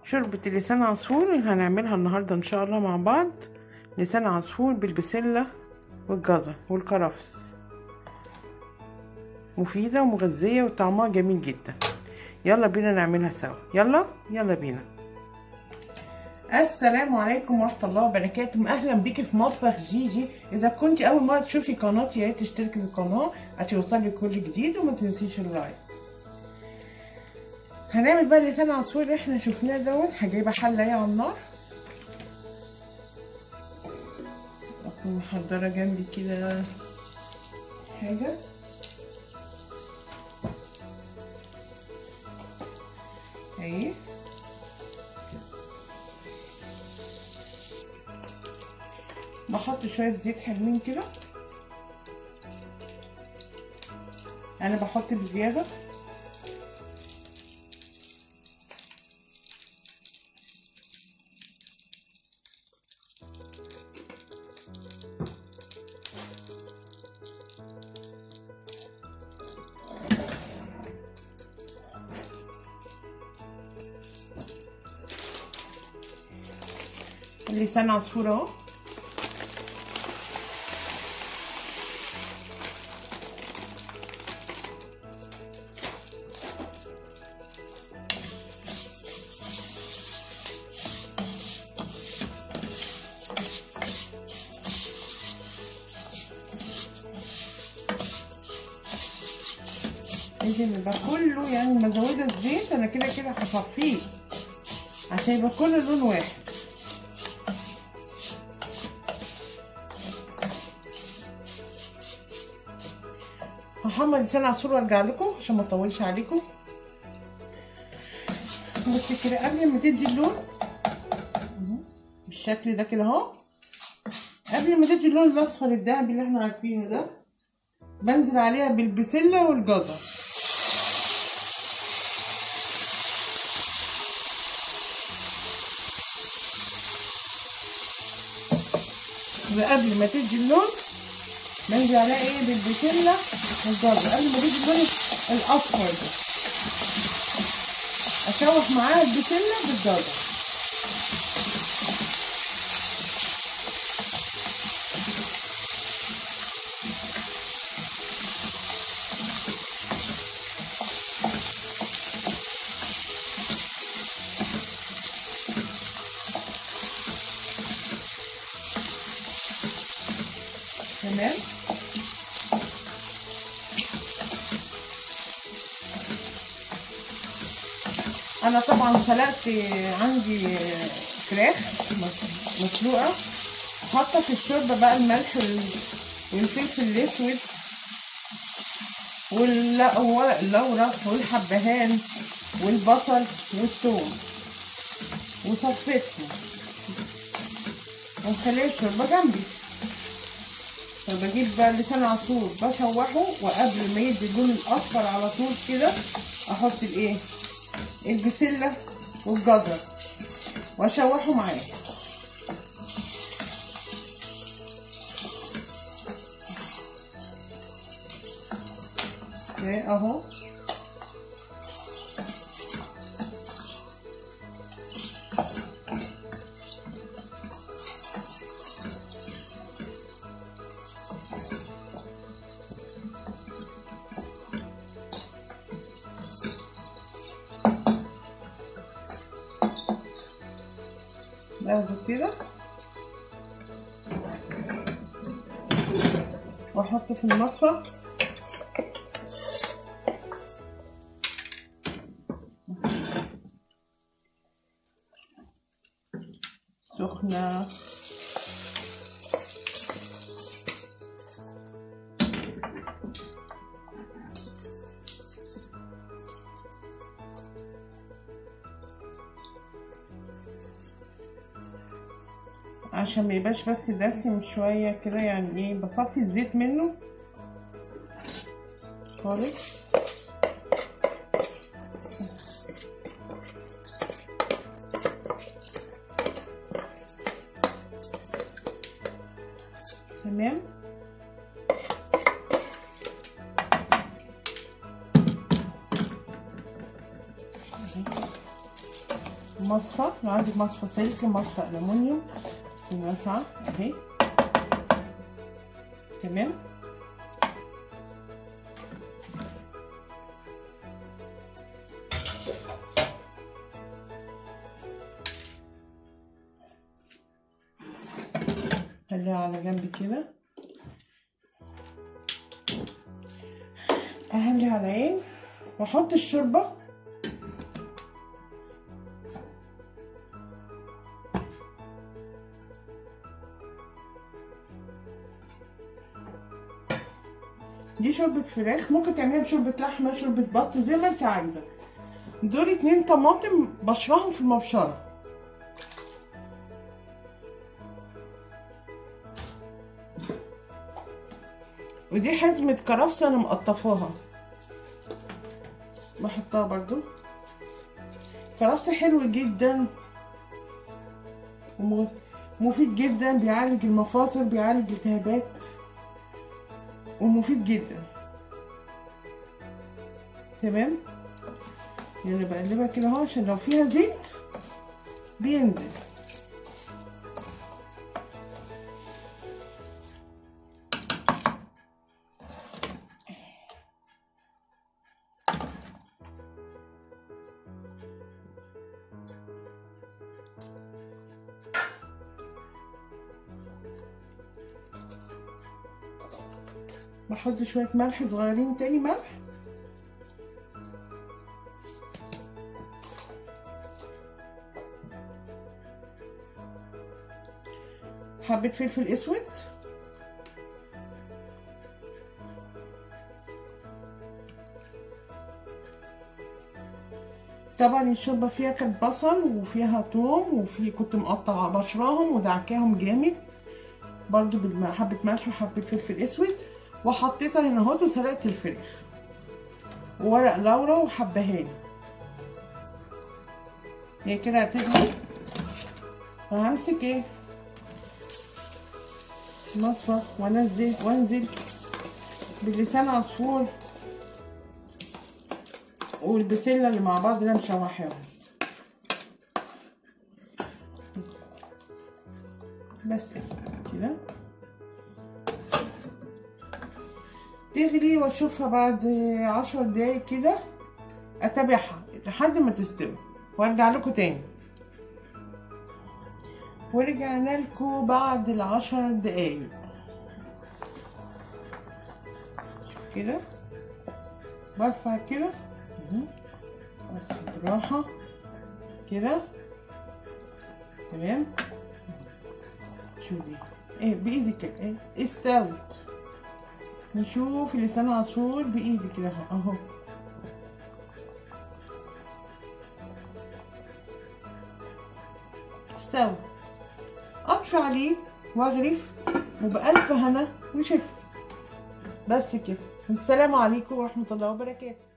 شوربة لسان عصفور اللي هنعملها النهاردة ان شاء الله مع بعض لسان عصفور بالبسلة والجزر والكرفس مفيدة ومغذية وطعمها جميل جدا يلا بينا نعملها سوا يلا يلا بينا السلام عليكم ورحمة الله وبركاته أهلا بيكي في مطبخ جيجي إذا كنت أول مرة تشوفي قناتي يا ريت تشتركي في القناة عشان يوصلك كل جديد وما تنسيش اللايك هنعمل بقى لسان عصفور اللي احنا شفناه دوت هجيبه حله اهي على النار اكون محضره جنبي كده حاجه اهي بحط شويه زيت حلوين كده انا بحط بزياده لسان عصفور اهو لازم يبقى كله يعني مزوده الزيت انا كده كده هصفيه عشان يبقى كله لون واحد هحمر لسان عصفور وارجع لكم عشان ما اطولش عليكم بس كده قبل ما تدي اللون بالشكل ده كده اهو قبل ما تدي اللون الاصفر الذهبي اللي احنا عارفينه ده بنزل عليها بالبسله والجزر وقبل ما تدي اللون بنزل عليها ايه بالبسله والجزر قبل ما تدي اللون الاصفر ده اشوح معاها البسله بالجزر تمام انا طبعا سلقت عندي فراخ مسلوقه حاطه في الشوربه بقى الملح والفلفل الاسود والورق اللورة والحبهان والبصل والثوم وصفيتهم ومخليه الشوربه جنبي فبجيب بقى لسان عصفور بشوحه وقبل ما يدي اللون الاصفر على طول كده احط الايه البسله والجزر واشوحه معاه اهو باخده كده واحطه في المصفى سخنة عشان ما يبقاش بس دسم شوية كده يعني ايه بصفي الزيت منه خالص تمام مصفى لو عندك مصفى سلك مصفى ألمونيوم واسعة اهي تمام خليها على جنب كده اهلي على عين واحط الشوربه دي شوربة فراخ ممكن تعمليها بشوربة لحمة شوربة بط زي ما انت عايزة دول اتنين طماطم بشرهم في المبشرة ودي حزمة كرفسة انا مقطفاها بحطها برضو كرفسة حلو جدا ومفيد جدا بيعالج المفاصل بيعالج التهابات ومفيد جدا تمام يعني بقلبها كده اهو عشان لو فيها زيت بينزل بحط شوية ملح صغيرين تاني ملح حبة فلفل اسود طبعا الشوربة فيها كانت بصل وفيها توم وفي كنت مقطعة بشراهم ودعكاهم جامد برضو بحبة ملح وحبة فلفل اسود وحطيتها هنا اهوت وسلقت الفراخ وورق لورا وحبهان هي كده هتغلي وهمسك ايه مصفى وانزل وانزل بلسان عصفور والبسله اللي مع بعض اللي انا مشوحاهم بس كده تغلي واشوفها بعد عشر دقايق كده اتابعها لحد ما تستوي وارجع لكم تاني ورجعنا لكم بعد العشر دقايق كده برفع كده بس بالراحة كده تمام شوفي ايه بايدك كده ايه استوت نشوف لسان عصفور بايدي كده اهو استوى اطفي عليه واغرف وبألف هنا وشفا بس كده والسلام عليكم ورحمة الله وبركاته